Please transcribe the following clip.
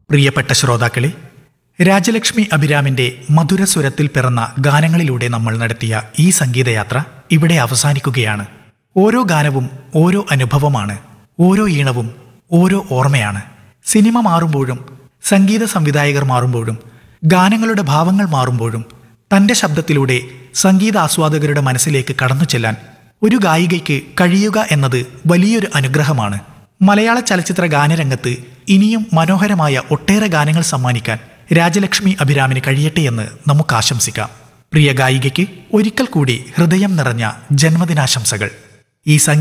പ്രിയപ്പെട്ട ശ്രോതാക്കളെ രാജലക്ഷ്മി അഭിരാമിന്റെ മധുരസ്വരത്തിൽ പിറന്ന ഗാനങ്ങളിലൂടെ നമ്മൾ നടത്തിയ ഈ സംഗീതയാത്ര ഇവിടെ അവസാനിക്കുകയാണ് ഓരോ ഗാനവും ഓരോ അനുഭവമാണ് ഓരോ ഈണവും ഓരോ ഓർമ്മയാണ് സിനിമ മാറുമ്പോഴും സംഗീത സംവിധായകർ മാറുമ്പോഴും ഗാനങ്ങളുടെ ഭാവങ്ങൾ മാറുമ്പോഴും തന്റെ ശബ്ദത്തിലൂടെ സംഗീതാസ്വാദകരുടെ മനസ്സിലേക്ക് കടന്നു ചെല്ലാൻ ഒരു ഗായികയ്ക്ക് കഴിയുക എന്നത് വലിയൊരു അനുഗ്രഹമാണ് മലയാള ചലച്ചിത്ര ഗാനരംഗത്ത് ഇനിയും മനോഹരമായ ഒട്ടേറെ ഗാനങ്ങൾ സമ്മാനിക്കാൻ രാജലക്ഷ്മി അഭിരാമിന് കഴിയട്ടെ എന്ന് നമുക്ക് ആശംസിക്കാം പ്രിയ ഗായികയ്ക്ക് ഒരിക്കൽ കൂടി ഹൃദയം നിറഞ്ഞ ജന്മദിനാശംസകൾ ഈ സംഗീത